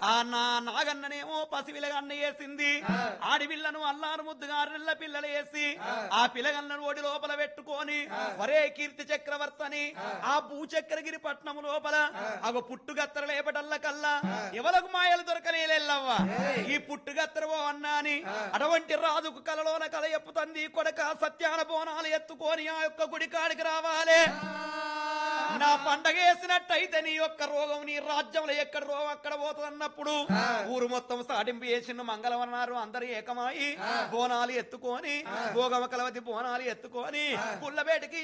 ఆ నా నాగన్ననేమో పసివిలగన్న వేసింది ఆడిపిల్లను అల్లారు ముద్దుగా ఆరుళ్ళ పిల్లలు వేసి ఆ పిల్లగన్నను ఓడి లోపల పెట్టుకొని వరే కీర్తి చక్రవర్తని ఆ భూచక్రగిరి పట్నం లోపల అగ పుట్టుగత్తర లేపటల్ల కల్లా ఎవలకు మాయలు దొరకనేలెల్లవ్వ ఈ పుట్టుగత్తరవో అన్నా అని అటువంటి రాజుకు కలలోన కల ఎప్పుతంది కొడక సత్యాన బోనాలు ఎత్తుకొని ఆ యొక్క గుడి కాడికి రావాలి నా పండగ వేసినట్టయితే నీ యొక్క రోగం నీ రాజ్యంలో ఎక్కడ రోగం అక్కడ పోతుంది అన్నప్పుడు ఊరు మొత్తం సాటింపు చేసిన మంగళం అన్నారు అందరు ఏకమాయి బోనాలు ఎత్తుకొని భోగమ కలవతి బోనాలు ఎత్తుకొని పుల్లబేటికి